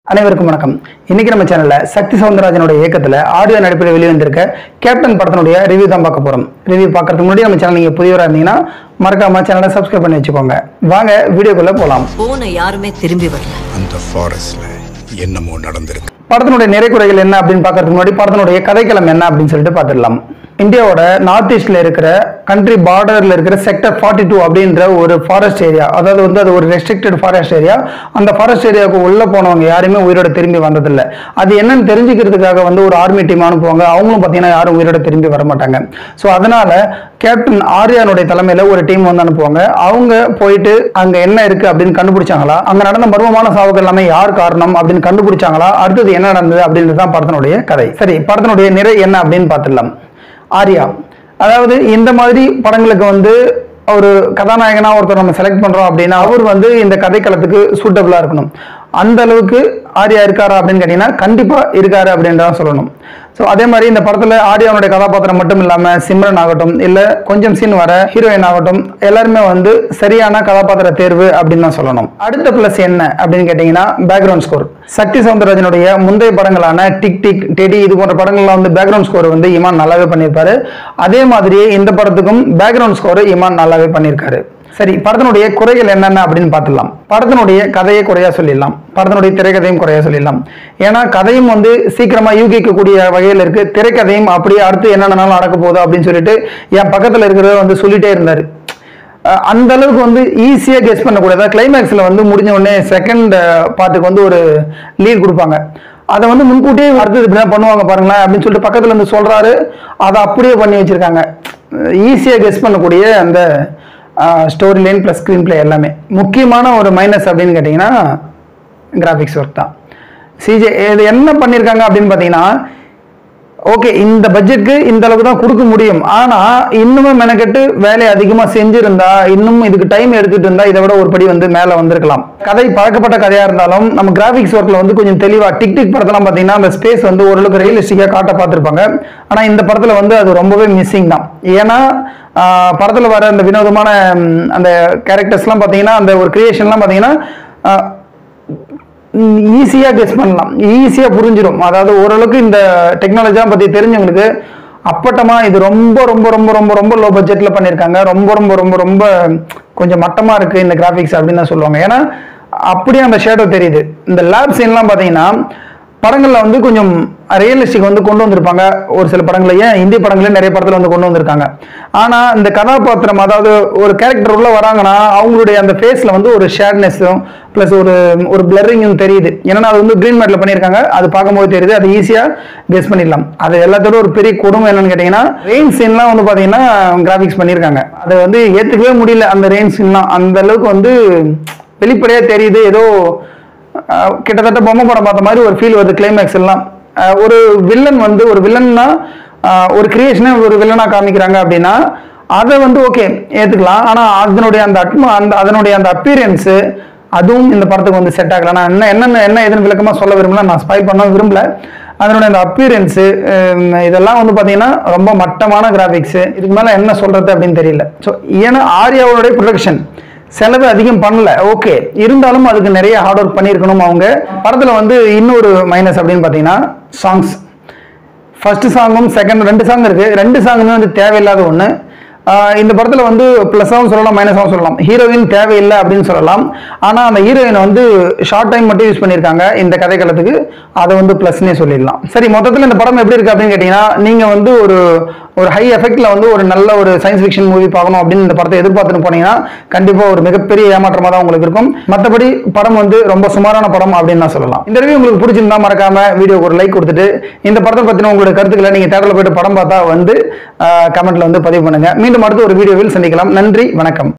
அனைவருக்கும் வணக்கம் இன்னைக்கு நம்ம சேனல்ல சக்தி சவுந்தரராஜனோட இயக்கத்துல ஆடியோ நடிப்பில் வெளிவந்திருக்க கேப்டன் படத்தினுடைய ரிவ்யூ தான் பார்க்க போறோம் ரிவ்யூ பார்க்கறதுக்கு முன்னாடி நம்ம சேனல் நீங்க புதியவரா இருந்தீங்கன்னா மறக்காம சேனலை சப்ஸ்கிரைப் பண்ணி வச்சுக்கோங்க வாங்க வீடியோக்குள்ள போலாம் போன யாருமே திரும்பி வரல அந்த ஃபாரஸ்ட்ல என்னமோ நடந்திருக்கு படத்தினுடைய நிறைக்குறைகள் என்ன அப்படின்னு பார்க்கறதுக்கு முன்னாடி படத்தினுடைய கதைக்களம் என்ன அப்படின்னு சொல்லிட்டு பார்த்துடலாம் இந்தியாவோட நார்த் ஈஸ்ட்ல இருக்கிற கண்ட்ரி பார்டர்ல இருக்கிற செக்டர் ஃபார்ட்டி டூ அப்படின்ற ஒரு ஃபாரஸ்ட் ஏரியா அதாவது வந்து அது ஒரு ரெஸ்ட்ரிக்டட் ஃபாரஸ்ட் ஏரியா அந்த ஃபாரஸ்ட் ஏரியாவுக்கு உள்ள போனவங்க யாருமே உயிரோட திரும்பி வந்ததில்லை அது என்னன்னு தெரிஞ்சுக்கிறதுக்காக வந்து ஒரு ஆர்மி டீம் அனுப்புவாங்க அவங்களும் பார்த்தீங்கன்னா யாரும் உயிரோட திரும்பி வர மாட்டாங்க ஸோ அதனால கேப்டன் ஆர்யானுடைய தலைமையில ஒரு டீம் வந்து அனுப்புவாங்க அவங்க போயிட்டு அங்க என்ன இருக்கு அப்படின்னு கண்டுபிடிச்சாங்களா அங்க நடந்த மர்மமான சாவுகள் எல்லாமே யார் காரணம் அப்படின்னு கண்டுபிடிச்சாங்களா அடுத்தது என்ன நடந்தது அப்படின்றது தான் படத்தினுடைய கதை சரி படத்தினுடைய நிறை என்ன அப்படின்னு பார்த்துடலாம் ஆர்யா அதாவது இந்த மாதிரி படங்களுக்கு வந்து ஒரு கதாநாயகனா ஒருத்தர் நம்ம செலக்ட் பண்றோம் அப்படின்னா அவர் வந்து இந்த கதைக்களத்துக்கு சூட்டபிளா இருக்கணும் அந்த அளவுக்கு ஆர்யா இருக்காரா அப்படின்னு கேட்டீங்கன்னா கண்டிப்பா இருக்காரு அப்படின்றதான் சொல்லணும் ஸோ அதே மாதிரி இந்த படத்துல ஆர்யாவுடைய கதாபாத்திரம் மட்டும் இல்லாம சிம்ரன் ஆகட்டும் இல்ல கொஞ்சம் சீன் வர ஹீரோயின் ஆகட்டும் எல்லாருமே வந்து சரியான கதாபாத்திர தேர்வு அப்படின்னு தான் சொல்லணும் அடுத்த பிளஸ் என்ன அப்படின்னு கேட்டீங்கன்னா பேக்ரவுண்ட் ஸ்கோர் சக்தி சவுந்தரராஜனுடைய முந்தைய படங்களான டிக் டிக் டெடி இது போன்ற படங்கள்ல வந்து பேக்ரவுண்ட் ஸ்கோர் வந்து இமான் நல்லாவே பண்ணியிருப்பாரு அதே மாதிரியே இந்த படத்துக்கும் பேக்ரவுண்ட் ஸ்கோர் இமான் நல்லாவே பண்ணியிருக்காரு சரி படத்தினுடைய குறைகள் என்னென்ன அப்படின்னு பார்த்துடலாம் படத்தினுடைய கதையை குறையா சொல்லிடலாம் படத்தினுடைய திரைக்கதையும் குறையா சொல்லிடலாம் ஏன்னா கதையும் வந்து சீக்கிரமா யூகிக்கக்கூடிய வகையில் இருக்கு திரைக்கதையும் அப்படியே அடுத்து என்னென்னனாலும் நடக்க போகுது அப்படின்னு சொல்லிட்டு என் பக்கத்துல இருக்கிறத வந்து சொல்லிட்டே இருந்தாரு அஹ் அந்த அளவுக்கு வந்து ஈஸியாக கெஸ் பண்ணக்கூடியதா கிளைமேக்ஸில் வந்து முடிஞ்ச உடனே செகண்ட் பார்ட்டுக்கு வந்து ஒரு லீட் கொடுப்பாங்க அதை வந்து முன்கூட்டியே அடுத்தது இப்படி தான் பண்ணுவாங்க பாருங்களேன் அப்படின்னு சொல்லிட்டு பக்கத்தில் இருந்து சொல்கிறாரு அதை அப்படியே பண்ணி வச்சுருக்காங்க ஈஸியாக கெஸ் பண்ணக்கூடிய அந்த story line plus screenplay எல்லாமே முக்கியமான ஒரு மைனஸ் அப்படின்னு கேட்டிங்கன்னா கிராஃபிக்ஸ் ஒர்க் தான் சிஜே இது என்ன பண்ணியிருக்காங்க அப்படின்னு பார்த்தீங்கன்னா ஓகே இந்த பட்ஜெட்க்கு இந்த அளவுக்கு தான் கொடுக்க முடியும் ஆனா இன்னுமே மெனக்கெட்டு வேலையை அதிகமா செஞ்சிருந்தா இன்னும் இதுக்கு டைம் எடுத்துட்டு இருந்தா இதை விட ஒரு படி வந்து மேல வந்திருக்கலாம் கதை பழக்கப்பட்ட கதையா இருந்தாலும் நம்ம கிராஃபிக்ஸ் ஒர்க்ல வந்து கொஞ்சம் தெளிவா டிக் டிக் படத்தெல்லாம் பாத்தீங்கன்னா அந்த ஸ்பேஸ் வந்து ஓரளவுக்கு ரியலிஸ்டிக்கா காட்ட பார்த்திருப்பாங்க ஆனா இந்த படத்துல வந்து அது ரொம்பவே மிஸ்ஸிங் தான் ஏன்னா ஆஹ், படத்துல வர அந்த வினோதமான ம், அந்த கேரக்டர்ஸ்லாம் பாத்தீங்கன்னா அந்த ஒரு கிரியேஷன்லாம் பாத்தீங்கன்னா ஆஹ், ஈஸியாக கெஸ் பண்ணலாம் ஈஸியாக புரிஞ்சிடும் அதாவது ஓரளவுக்கு இந்த டெக்னாலஜிலாம் பற்றி தெரிஞ்சவங்களுக்கு அப்பட்டமா இது ரொம்ப ரொம்ப ரொம்ப ரொம்ப ரொம்ப லோ பட்ஜெட்டில் பண்ணியிருக்காங்க ரொம்ப ரொம்ப ரொம்ப ரொம்ப கொஞ்சம் மட்டமாக இருக்குது இந்த கிராஃபிக்ஸ் அப்படின்னு தான் சொல்லுவாங்க ஏன்னா அப்படியே அந்த ஷேடோ தெரியுது இந்த லேப் சீன்லாம் பார்த்தீங்கன்னா படங்களில் வந்து கொஞ்சம் ரியலிஸ்டிக் வந்து கொண்டு வந்திருப்பாங்க ஒரு சில படங்கள்ல ஏன் இந்திய படங்களே நிறைய படத்துல வந்து கொண்டு வந்திருக்காங்க ஆனா இந்த கதாபாத்திரம் அதாவது ஒரு கேரக்டர் உள்ள வராங்கன்னா அவங்களுடைய அந்த ஃபேஸ்ல வந்து ஒரு ஷேட்னஸும் ப்ளஸ் ஒரு ஒரு பிளரிங்கும் தெரியுது ஏன்னா அது வந்து கிரீன் மேட்ல பண்ணியிருக்காங்க அது பார்க்கும்போது தெரியுது அது ஈஸியா கெஸ் பண்ணிடலாம் அது எல்லாத்தோட ஒரு பெரிய கொடுமை என்னன்னு கேட்டீங்கன்னா ரெயின் சீன்லாம் வந்து பாத்தீங்கன்னா கிராஃபிக்ஸ் பண்ணியிருக்காங்க அதை வந்து ஏத்துக்கவே முடியல அந்த ரெயின் சீன்லாம் அந்த அளவுக்கு வந்து வெளிப்படையா தெரியுது ஏதோ அஹ் கிட்டத்தட்ட பொம்மை படம் பார்த்த மாதிரி ஒரு ஃபீல் வருது கிளைமேக்ஸ் எல்லாம் அஹ் ஒரு வில்லன் வந்து ஒரு வில்லன்னா ஒரு கிரியேஷனை ஒரு வில்லனா காமிக்கிறாங்க அப்படின்னா அதை வந்து ஓகே ஏத்துக்கலாம் ஆனா அதனுடைய அந்த அட்மா அந்த அதனுடைய அந்த அப்பீரியன்ஸு அதுவும் இந்த படத்துக்கு வந்து செட் ஆகல நான் என்ன என்னென்ன என்ன எதுன்னு விளக்கமா சொல்ல விரும்பல நான் ஸ்பை பண்ண விரும்பல அதனுடைய அந்த அப்பீரியன்ஸு இதெல்லாம் வந்து பார்த்தீங்கன்னா ரொம்ப மட்டமான கிராஃபிக்ஸு இதுக்கு மேலே என்ன சொல்றது அப்படின்னு தெரியல ஸோ ஏன்னா ஆர்யாவோடைய ப்ரொடக்ஷன் செலவு அதிகம் பண்ணல ஓகே இருந்தாலும் அதுக்கு நிறைய ஹார்ட் ஒர்க் பண்ணியிருக்கணும் அவங்க படத்தில் வந்து இன்னொரு மைனஸ் அப்படின்னு பார்த்தீங்கன்னா சாங்ஸ் ஃபர்ஸ்ட் சாங்கும் செகண்ட் ரெண்டு சாங் இருக்கு ரெண்டு சாங்குமே வந்து தேவையில்லாத ஒன்று இந்த படத்தில் வந்து ப்ளஸ்ஸாகவும் சொல்லலாம் மைனஸாகவும் சொல்லலாம் ஹீரோயின் தேவையில்லை அப்படின்னு சொல்லலாம் ஆனால் அந்த ஹீரோயினை வந்து ஷார்ட் டைம் மட்டும் யூஸ் பண்ணியிருக்காங்க இந்த கதைக்களத்துக்கு அதை வந்து ப்ளஸ்னே சொல்லிடலாம் சரி மொத்தத்தில் இந்த படம் எப்படி இருக்கு அப்படின்னு கேட்டிங்கன்னா நீங்கள் வந்து ஒரு ஒரு ஹை எஃபெக்ட்ல வந்து ஒரு நல்ல ஒரு சயின்ஸ் ஃபிக்ஷன் மூவி பார்க்கணும் அப்படின்னு இந்த படத்தை எதிர்பார்த்துட்டு போனீங்கன்னா கண்டிப்பாக ஒரு மிகப்பெரிய ஏமாற்றமாக தான் உங்களுக்கு இருக்கும் மற்றபடி படம் வந்து ரொம்ப சுமாரான படம் அப்படின்னு தான் சொல்லலாம் இந்த ரிவ்யூ உங்களுக்கு பிடிச்சிருந்தா மறக்காம வீடியோக்கு ஒரு லைக் கொடுத்துட்டு இந்த படத்தை பற்றின உங்களோட கருத்துக்களை நீங்கள் தேட்டரில் போயிட்டு படம் பார்த்தா வந்து கமெண்ட்ல வந்து பதிவு பண்ணுங்க மீண்டும் அடுத்த ஒரு வீடியோவில் சந்திக்கலாம் நன்றி வணக்கம்